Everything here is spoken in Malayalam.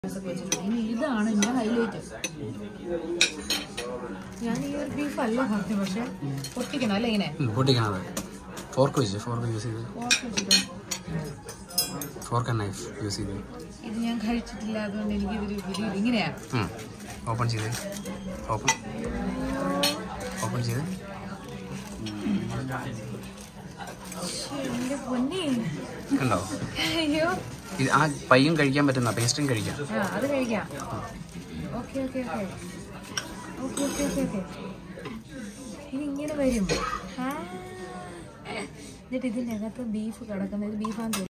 ഒക്കെ വെച്ചിട്ടുണ്ട് ഇനി ഇതാണ് എൻ്റെ ഹൈലൈറ്റ് ഞാൻ ഈ ഒരു ബീഫ് അല്ല പറഞ്ഞു പക്ഷെ പൊട്ടിക്കണം അല്ലേ ഇങ്ങനെ പൊട്ടിക്കണത് ഫോർക്ക് വെച്ച് ഫോർക്ക് യൂസ് ചെയ്ത് ഓർത്ത് വെച്ചിട്ട് ഫോർക്ക് ആൻഡ് നൈഫ് യൂസ് ചെയ്ത് ഇത് ഞാൻ കഴിച്ചിട്ടില്ല അതുകൊണ്ട് എനിക്ക് ഇതൊരു പിടിയില്ല ഇങ്ങനെയാ ഓപ്പൺ ചെയ്ത് ഓപ്പൺ ഓപ്പൺ ചെയ്ത് ശ്ശേ, എൻ്റെ പൊന്നെ കണ്ടോ അയ്യോ ഇത് ആ പയ്യും കഴിക്കാൻ പറ്റുന്ന പേസ്റ്റും കഴിക്കാം ആ അത് കഴിക്കാം okay okay okay okay okay okay okay ഇനി ഇങ്ങനെ വരും ആ എന്നിട്ട് ഇതിൻ്റെ അകത്ത് ബീഫ് കിടക്കുന്നത് ബീഫാന്ന് തോന്നുന്നു